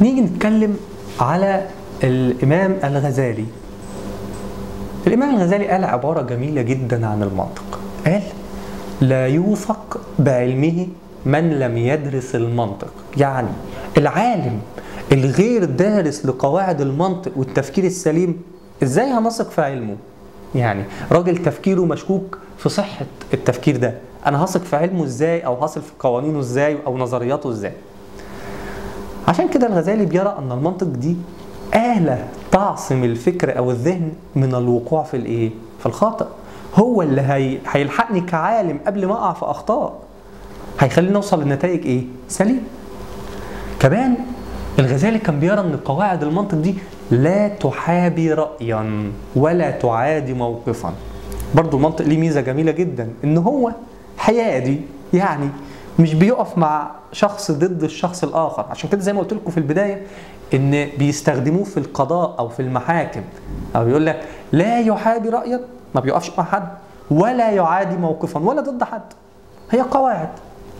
نيجي نتكلم على الإمام الغزالي الإمام الغزالي قال عبارة جميلة جدا عن المنطق قال لا يوثق بعلمه من لم يدرس المنطق يعني العالم الغير دارس لقواعد المنطق والتفكير السليم ازاي هنثق في علمه يعني راجل تفكيره مشكوك في صحة التفكير ده انا هثق في علمه ازاي او هثق في قوانينه ازاي او نظرياته ازاي عشان كده الغزالي بيرى ان المنطق دي آلة تعصم الفكر او الذهن من الوقوع في الايه في الخطأ هو اللي هي... هيلحقني كعالم قبل ما اقع في اخطاء هيخليني اوصل لنتائج ايه سليم كمان الغزالي كان بيرى ان قواعد المنطق دي لا تحابي رايا ولا تعادي موقفا برضو المنطق ليه ميزه جميله جدا ان هو حيادي يعني مش بيقف مع شخص ضد الشخص الاخر عشان كده زي ما قلت لكم في البدايه ان بيستخدموه في القضاء او في المحاكم او بيقول لك لا يحابي رايا ما بيقفش مع حد ولا يعادي موقفا ولا ضد حد هي قواعد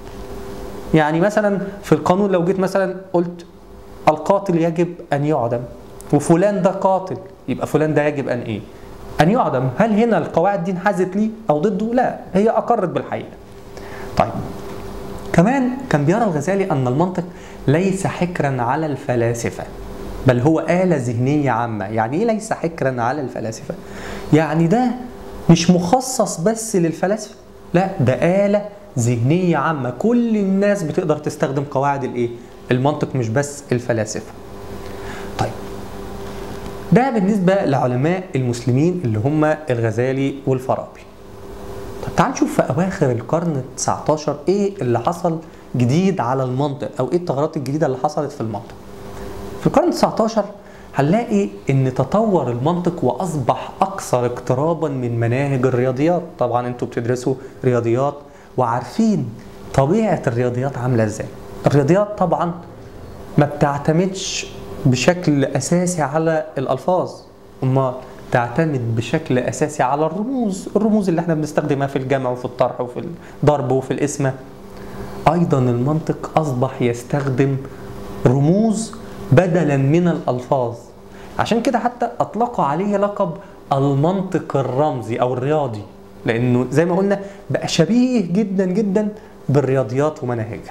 يعني مثلا في القانون لو جيت مثلا قلت القاتل يجب ان يعدم وفلان ده قاتل يبقى فلان ده يجب ان ايه ان يعدم هل هنا القواعد دي انحازت ليه او ضده لا هي اقرت بالحقيقه طيب كمان كان بيرى الغزالي ان المنطق ليس حكرا على الفلاسفه بل هو آلة ذهنية عامة يعني إيه ليس حكرا على الفلاسفة يعني ده مش مخصص بس للفلاسفة لا ده آلة ذهنية عامة كل الناس بتقدر تستخدم قواعد الإيه المنطق مش بس الفلاسفة طيب ده بالنسبة لعلماء المسلمين اللي هم الغزالي والفارابي طب تعال نشوف في أواخر القرن ال 19 إيه اللي حصل جديد على المنطق أو إيه التغيرات الجديدة اللي حصلت في المنطق في القرن 19 هنلاقي ان تطور المنطق واصبح اكثر اقترابا من مناهج الرياضيات طبعا انتوا بتدرسوا رياضيات وعارفين طبيعه الرياضيات عامله ازاي الرياضيات طبعا ما بتعتمدش بشكل اساسي على الالفاظ امال تعتمد بشكل اساسي على الرموز الرموز اللي احنا بنستخدمها في الجمع وفي الطرح وفي الضرب وفي القسمه ايضا المنطق اصبح يستخدم رموز بدلا من الالفاظ عشان كده حتى اطلقوا عليه لقب المنطق الرمزي او الرياضي لانه زي ما قلنا بقى شبيه جدا جدا بالرياضيات ومناهجها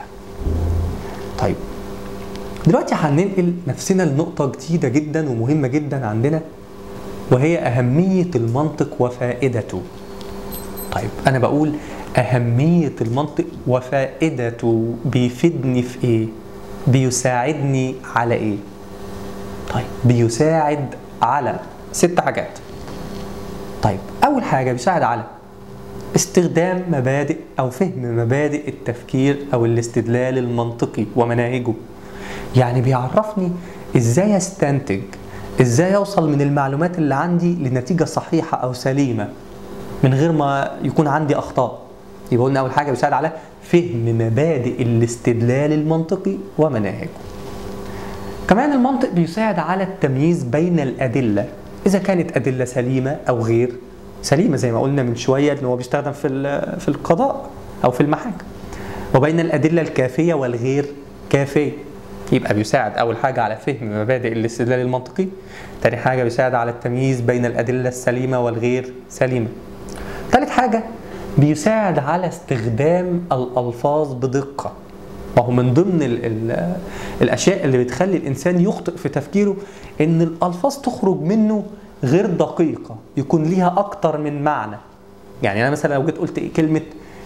طيب دلوقتي هننقل نفسنا لنقطة جديدة جدا ومهمة جدا عندنا وهي أهمية المنطق وفائدته طيب أنا بقول أهمية المنطق وفائدته بيفيدني في إيه؟ بيساعدني على ايه طيب بيساعد على ست حاجات طيب اول حاجه بيساعد على استخدام مبادئ او فهم مبادئ التفكير او الاستدلال المنطقي ومناهجه يعني بيعرفني ازاي استنتج ازاي اوصل من المعلومات اللي عندي لنتيجه صحيحه او سليمه من غير ما يكون عندي اخطاء يبقى قلنا اول حاجه بيساعد على فهم مبادئ الاستدلال المنطقي ومناهجه. كمان المنطق بيساعد على التمييز بين الادله اذا كانت ادله سليمه او غير سليمه زي ما قلنا من شويه ان هو بيستخدم في في القضاء او في المحاكم. وبين الادله الكافيه والغير كافيه. يبقى بيساعد اول حاجه على فهم مبادئ الاستدلال المنطقي. تاني حاجه بيساعد على التمييز بين الادله السليمه والغير سليمه. ثالث حاجه بيساعد على استخدام الألفاظ بدقة وهو من ضمن ال ال الأشياء اللي بتخلي الإنسان يخطئ في تفكيره إن الألفاظ تخرج منه غير دقيقة يكون ليها أكتر من معنى يعني أنا مثلا لو جيت قلت إيه كلمة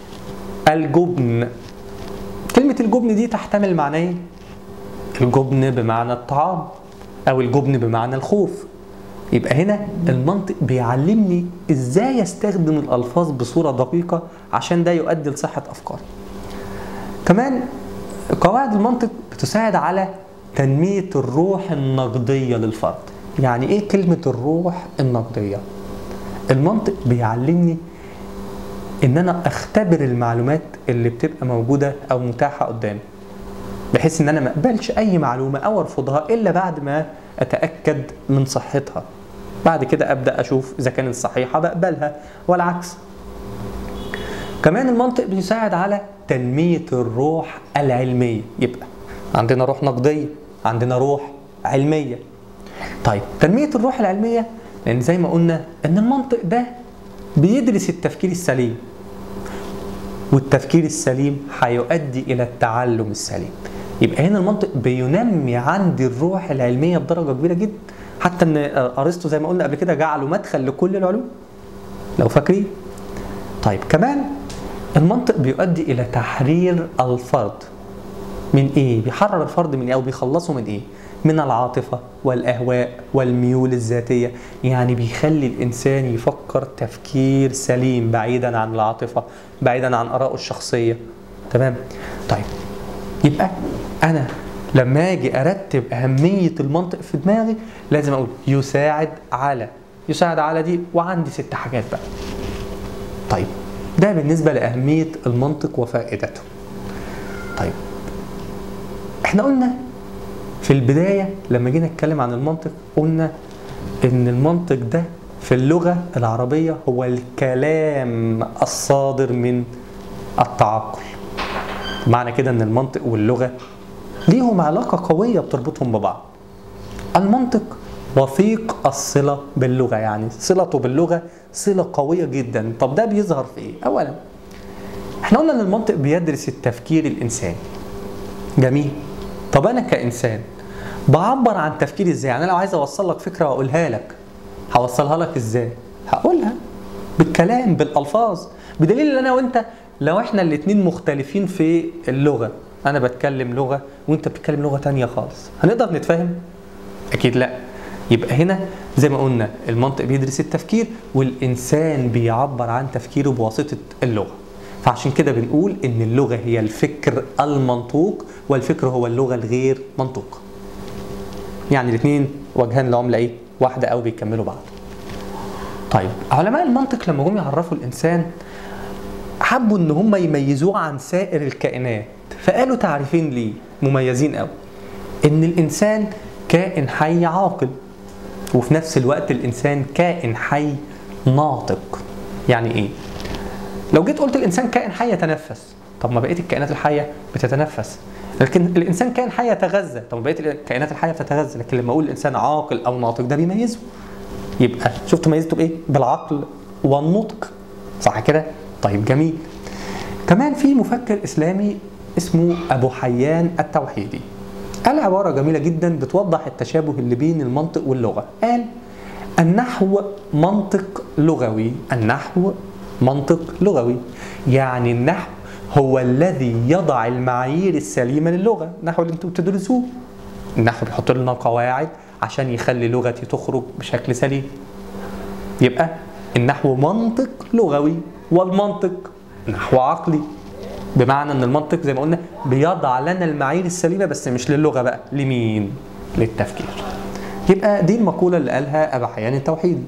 الجبن كلمة الجبن دي تحتمل معنيين الجبن بمعنى الطعام أو الجبن بمعنى الخوف يبقى هنا المنطق بيعلمني ازاي استخدم الالفاظ بصوره دقيقه عشان ده يؤدي لصحه افكاري. كمان قواعد المنطق بتساعد على تنميه الروح النقديه للفرد. يعني ايه كلمه الروح النقديه؟ المنطق بيعلمني ان انا اختبر المعلومات اللي بتبقى موجوده او متاحه قدامي. بحيث ان انا ما اقبلش اي معلومه او ارفضها الا بعد ما اتاكد من صحتها بعد كده ابدا اشوف اذا كانت صحيحه بقبلها والعكس كمان المنطق بيساعد على تنميه الروح العلميه يبقى عندنا روح نقديه عندنا روح علميه طيب تنميه الروح العلميه لان زي ما قلنا ان المنطق ده بيدرس التفكير السليم والتفكير السليم هيؤدي الى التعلم السليم يبقى هنا المنطق بينمي عندي الروح العلميه بدرجه كبيره جدا حتى ان ارسطو زي ما قلنا قبل كده جعله مدخل لكل العلوم لو فاكرين طيب كمان المنطق بيؤدي الى تحرير الفرد من ايه بيحرر الفرد من ايه او بيخلصه من ايه من العاطفه والاهواء والميول الذاتيه يعني بيخلي الانسان يفكر تفكير سليم بعيدا عن العاطفه بعيدا عن ارائه الشخصيه تمام طيب يبقى انا لما اجي ارتب اهميه المنطق في دماغي لازم اقول يساعد على يساعد على دي وعندي ست حاجات بقى طيب ده بالنسبه لاهميه المنطق وفائدته طيب احنا قلنا في البدايه لما جينا نتكلم عن المنطق قلنا ان المنطق ده في اللغه العربيه هو الكلام الصادر من التعقل معنى كده ان المنطق واللغه ليهم علاقه قويه بتربطهم ببعض المنطق وثيق الصله باللغه يعني صلته باللغه صله قويه جدا طب ده بيظهر في ايه اولا احنا قلنا ان المنطق بيدرس التفكير الانساني جميل طب انا كانسان بعبر عن تفكيري ازاي يعني انا لو عايز اوصل لك فكره واقولها لك هوصلها لك ازاي هقولها بالكلام بالالفاظ بدليل ان انا وانت لو احنا الاتنين مختلفين في اللغه انا بتكلم لغه وانت بتتكلم لغه تانية خالص هنقدر نتفاهم اكيد لا يبقى هنا زي ما قلنا المنطق بيدرس التفكير والانسان بيعبر عن تفكيره بواسطه اللغه فعشان كده بنقول ان اللغه هي الفكر المنطوق والفكر هو اللغه الغير منطوق يعني الاثنين وجهان لعمله ايه واحده او بيكملوا بعض طيب علماء المنطق لما جم يعرفوا الانسان حبوا ان هم يميزوه عن سائر الكائنات فقالوا تعريفين ليه مميزين قوي ان الانسان كائن حي عاقل وفي نفس الوقت الانسان كائن حي ناطق يعني ايه لو جيت قلت الانسان كائن حي يتنفس طب ما بقيه الكائنات الحيه بتتنفس لكن الانسان كائن حي يتغذى طب ما بقيه الكائنات الحيه بتتغذى لكن لما اقول الانسان عاقل او ناطق ده بيميزه يبقى شفت ميزته بايه بالعقل والنطق صح كده طيب جميل كمان في مفكر اسلامي اسمه ابو حيان التوحيدي قال عباره جميله جدا بتوضح التشابه اللي بين المنطق واللغه قال النحو منطق لغوي النحو منطق لغوي يعني النحو هو الذي يضع المعايير السليمة للغة النحو اللي انتوا بتدرسوه النحو بيحط لنا قواعد عشان يخلي لغتي تخرج بشكل سليم يبقى النحو منطق لغوي والمنطق نحو عقلي بمعنى ان المنطق زي ما قلنا بيضع لنا المعايير السليمه بس مش للغه بقى لمين للتفكير يبقى دي المقوله اللي قالها ابا حيان التوحيدي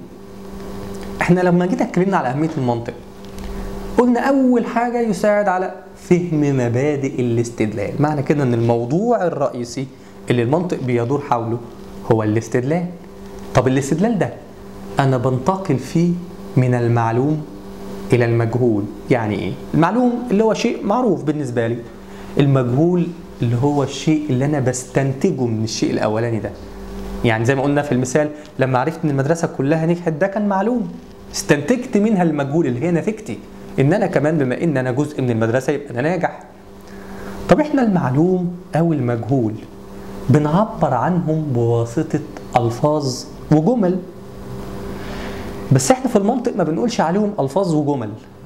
احنا لما جينا اتكلمنا على اهميه المنطق قلنا اول حاجه يساعد على فهم مبادئ الاستدلال معنى كده ان الموضوع الرئيسي اللي المنطق بيدور حوله هو الاستدلال طب الاستدلال ده انا بنتقل فيه من المعلوم الى المجهول يعني ايه المعلوم اللي هو شيء معروف بالنسبه لي المجهول اللي هو الشيء اللي انا بستنتجه من الشيء الاولاني ده يعني زي ما قلنا في المثال لما عرفت ان المدرسه كلها نجحت ده كان معلوم استنتجت منها المجهول اللي هي نتيجتي ان انا كمان بما ان انا جزء من المدرسه يبقى انا ناجح طب احنا المعلوم او المجهول بنعبر عنهم بواسطه الفاظ وجمل بس احنا في المنطق ما بنقولش عليهم الفاظ وجمل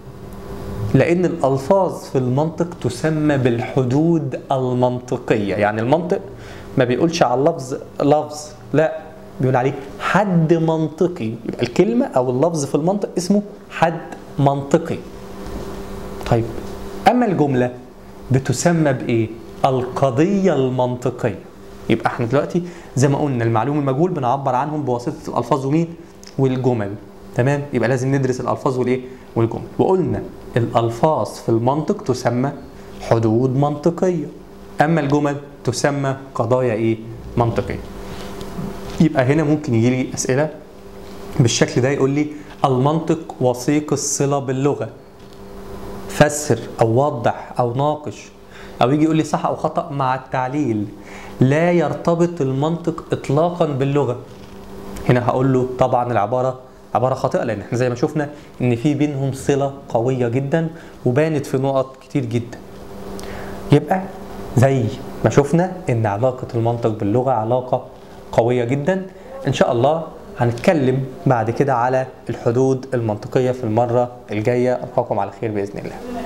لان الالفاظ في المنطق تسمى بالحدود المنطقيه يعني المنطق ما بيقولش على اللفظ لفظ لا بيقول عليه حد منطقي يبقى الكلمه او اللفظ في المنطق اسمه حد منطقي طيب اما الجمله بتسمى بايه القضيه المنطقيه يبقى احنا دلوقتي زي ما قلنا المعلوم المجهول بنعبر عنهم بواسطه الالفاظ ومين والجمل تمام يبقى لازم ندرس الالفاظ والايه والجمل وقلنا الالفاظ في المنطق تسمى حدود منطقيه اما الجمل تسمى قضايا ايه منطقيه يبقى هنا ممكن يجي لي اسئله بالشكل ده يقول لي المنطق وثيق الصله باللغه فسر او وضح او ناقش او يجي يقول لي صح او خطا مع التعليل لا يرتبط المنطق اطلاقا باللغه هنا هقول له طبعا العباره عباره خاطئه لان احنا زي ما شفنا ان في بينهم صله قويه جدا وبانت في نقط كتير جدا يبقى زي ما شفنا ان علاقه المنطق باللغه علاقه قويه جدا ان شاء الله هنتكلم بعد كده على الحدود المنطقيه في المره الجايه القاكم على خير باذن الله